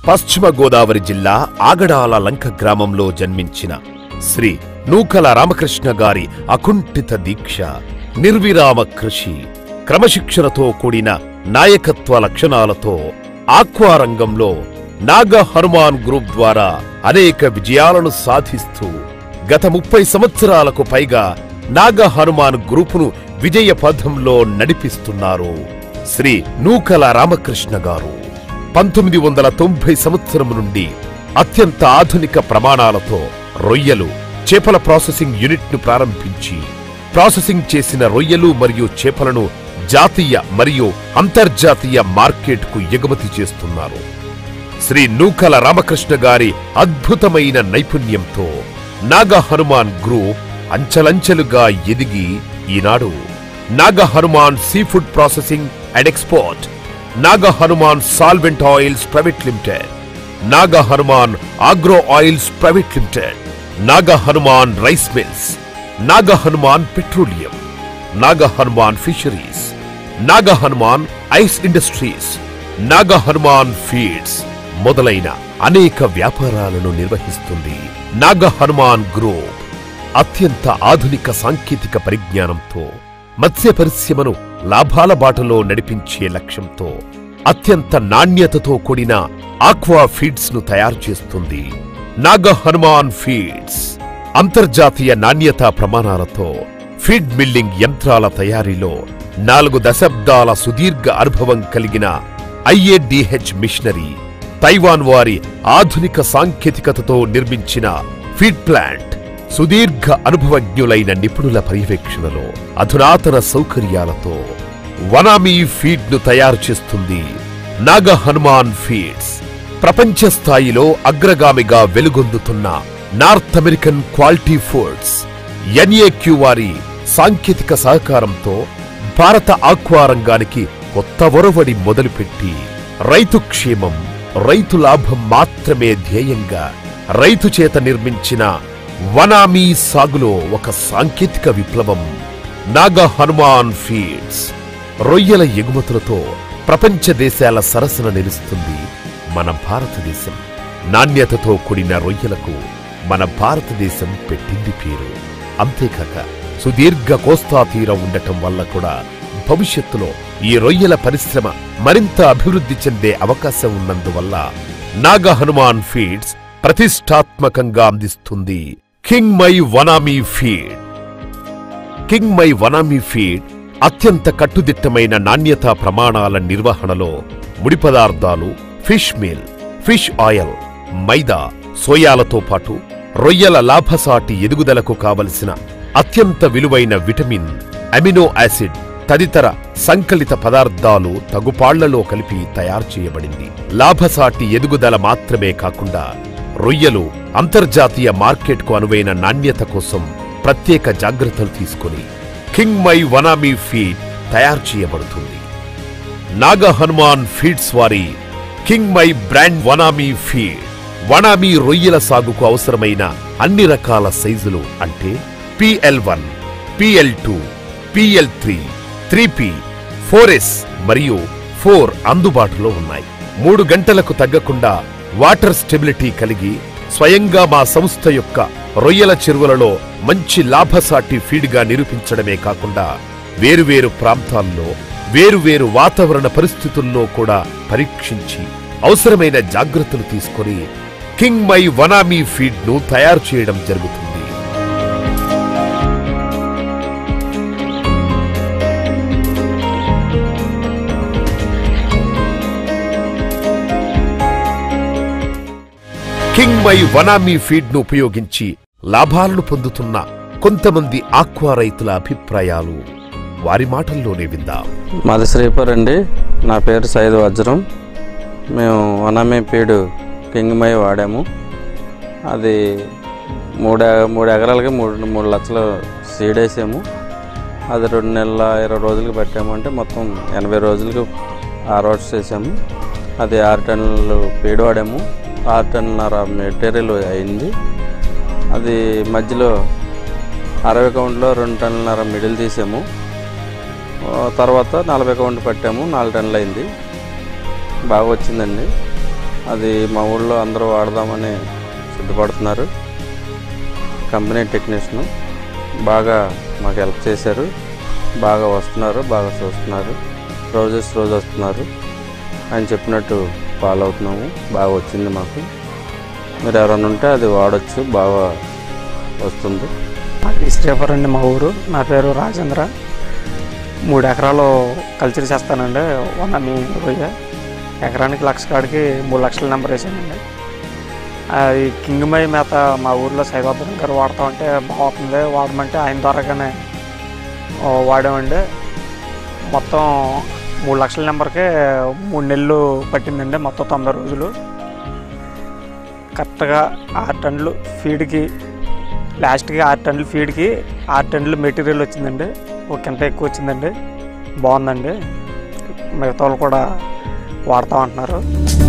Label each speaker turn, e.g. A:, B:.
A: పశ్చిమ గోదావరి జిల్లా ఆగడాల లంక గ్రామంలో జన్మించిన శ్రీ నూకల రామకృష్ణ గారి అకుంఠిత దీక్ష నిర్విరామ కృషి క్రమశిక్షణతో కూడిన నాయకత్వ లక్షణాలతో ఆక్వా రంగంలో నాగ హనుమాన్ గ్రూప్ ద్వారా అనేక విజయాలను సాధిస్తూ గత ముప్పై సంవత్సరాలకు పైగా నాగ హనుమాన్ గ్రూపును విజయ పథంలో నడిపిస్తున్నారు శ్రీ నూకల రామకృష్ణ గారు పంతొమ్మిది వందల తొంభై సంవత్సరం నుండి అత్యంత ఆధునిక ప్రమాణాలతో రొయ్యలు చేపల ప్రాసెసింగ్ యూనిట్ను ప్రారంభించి ప్రాసెసింగ్ చేసిన రొయ్యలు మరియు చేపలను జాతీయ మరియు అంతర్జాతీయ మార్కెట్కు ఎగుమతి చేస్తున్నారు శ్రీ నూకల రామకృష్ణ గారి అద్భుతమైన నైపుణ్యంతో నాగ హనుమాన్ గ్రూప్ అంచెలంచెలుగా ఎదిగి ఈనాడు Naga Hanuman seafood processing and export Naga Hanuman solvent oils private limited Naga Hanuman agro oils private limited Naga Hanuman rice mills Naga Hanuman petroleum Naga Hanuman fisheries Naga Hanuman ice industries Naga Hanuman feeds మొదలైన అనేక వ్యాపారాలను నిర్వహిస్తుంది నాగ హనుమాన్ గ్రూప్ అత్యంత ఆధునిక సాంకేతిక పరిజ్ఞానంతో మత్స్య పరిశ్రమను లాభాల బాటలో నడిపించే లక్ష్యంతో అత్యంత నాణ్యతతో కూడిన ఆక్వా ఫీడ్స్ ను తయారు చేస్తుంది నాగ హనుమాన్ ఫీడ్స్ అంతర్జాతీయ నాణ్యతా ప్రమాణాలతో ఫీడ్ మిల్లింగ్ యంత్రాల తయారీలో నాలుగు దశాబ్దాల సుదీర్ఘ అనుభవం కలిగిన ఐఏడిహెచ్ మిషనరీ తైవాన్ వారి ఆధునిక సాంకేతికతతో నిర్మించిన ఫీడ్ ప్లాంట్ సుదీర్ఘ అనుభవజ్ఞులైన నిపుణుల పర్యవేక్షణలో అధునాతన సౌకర్యాలతో వనామీ ఫీడ్ ను తయారు చేస్తుంది నాగ హనుమాన్ ఫీడ్స్ ప్రపంచ స్థాయిలో అగ్రగామిగా వెలుగొందుతున్న North American quality foods NAQ వారి సాంకేతిక సహకారంతో భారత ఆక్వా రంగానికి కొత్త ఒరవడి మొదలుపెట్టి రైతు క్షేమం రైతు లాభం మాత్రమే ధ్యేయంగా రైతు చేత నిర్మించిన వనామీ సాగులో ఒక సాంకేతిక విప్లవం నాగ హనుమాన్ ఫీడ్స్ రొయ్యల ఎగుమతులతో ప్రపంచ దేశాల సరసన నిలుస్తుంది మన భారతదేశం నాణ్యతతో కూడిన రొయ్యలకు మన భారతదేశం పెట్టింది పేరు అంతేకాక సుదీర్ఘ కోస్తా తీరం ఉండటం వల్ల కూడా భవిష్యత్తులో ఈ రొయ్యల పరిశ్రమ మరింత అభివృద్ధి చెందే అవకాశం ఉన్నందువల్ల నాగ హనుమాన్ ఫీడ్స్ ప్రతిష్టాత్మకంగా అందిస్తుంది king my vannamei feed king my vannamei feed అత్యంత కట్టుదిట్టమైన నాణ్యతా ప్రమాణాల నిర్వహణలో ముడి పదార్థాలు fish meal fish oil maida సోయాలతో పాటు రొయ్యల లాభసాటి ఎదుగుదలకు కావలసిన అత్యంత విలువైన విటమిన్ అమినో యాసిడ్ తదితర సంకలిత పదార్థాలు తగుపాళ్లలో కలిపి తయారు చేయబడింది లాభసాటి ఎదుగుదల మాత్రమే కాకుండా రొయ్యలు అంతర్జాతీయ మార్కెట్కు అనువైన నాణ్యత కోసం ప్రత్యేక జాగ్రత్తలు తీసుకొని కింగ్ మై వనామీ ఫీడ్ తయారు చేయబడుతుంది నాగ హనుమాన్ ఫీడ్స్ వారి king my brand vannamei feed vannamei రొయ్యల సాగుకు అవసరమైన అన్ని రకాల సైజులు అంటే PL one PL two PL three three P four S మరియు ఫోర్ అందుబాటులో ఉన్నాయి మూడు గంటలకు తగ్గకుండా వాటర్ స్టెబిలిటీ కలిగి స్వయంగా మా సంస్థ యొక్క రొయ్యల చెరువులలో మంచి లాభసాటి ఫీడ్గా నిరూపించడమే కాకుండా వేరువేరు ప్రాంతాల్లో వేరువేరు వాతావరణ పరిస్థితుల్లో కూడా పరీక్షించి అవసరమైన జాగ్రత్తలు తీసుకొని కింగ్ మై వనామీ ఫీడ్ ను తయారు చేయడం జరుగుతుంది కింగ్ మై వనామీ ఫీడ్ ను ఉపయోగించి లాభాలను పొందుతున్న కొంతమంది ఆక్వా రైతుల అభిప్రాయాలు వారి మాటల్లోనే విందాం
B: మాది శ్రీపర్ అండి నా పేరు సైద్ వజ్రం మేము వనమే పీడు కింగ్మై వాడాము అది మూడు ఎ- మూడు ఎకరాలకి మూడు మూడు లక్షలు సీడ్ వేసాము అది రెండు నెలల ఇరవై రోజులకి పెట్టాము అంటే మొత్తం ఎనభై రోజులకి హార్వెస్ట్ చేసాము అది ఆరు టన్నులు పీడు వాడాము ఆరు టన్నున్నర మెటీరియల్ అయింది అది మధ్యలో అరవై కౌంట్లో రెండు టన్నులన్నర మిడిల్ తీసాము ఆ తర్వాత నలభై కౌంట్ పట్టాము నాలుగు టన్నులు అయింది బాగా వచ్చిందండి అది మా ఊళ్ళో అందరూ వాడదామని సిద్ధపడుతున్నారు కంపెనీ టెక్నీషియన్ బాగా మాకు హెల్ప్ చేశారు బాగా వస్తున్నారు బాగా చూస్తున్నారు రోజెస్ రోజు వస్తున్నారు ఆయన చెప్పినట్టు ఫాలో అవుతున్నాము బాగా వచ్చింది మాకు మీరు ఎవరైనా ఉంటే అది వాడచ్చు బాగా వస్తుంది
C: అది శ్రీపురం అండి మా ఊరు నా పేరు రాజేంద్ర మూడు ఎకరాలు కల్చర్ చేస్తానండి వన్ అని రొయ్య ఎకరానికి లక్ష కాడికి మూడు లక్షల నెంబర్ వేసానండి అది కింగ్మై మేత మా ఊర్లో సైదాపురం గారు వాడుతూ ఉంటే బాగుంటుంది వాడమంటే ఆయన ద్వారాగానే ఆ, వాడామండి మొత్తం మూడు లక్షల నెంబర్కే మూడు నెలలు పట్టిందండి మొత్తం తొంభై రోజులు కరెక్ట్గా ఆరు టన్నులు ఫీడ్కి లాస్ట్కి ఆరు టన్నులు ఫీడ్కి ఆరు టన్నులు మెటీరియల్ వచ్చిందండి ఒక కింద ఎక్కువ వచ్చిందండి బాగుందండి మిగతా వాళ్ళు కూడా వాడుతూ ఉంటున్నారు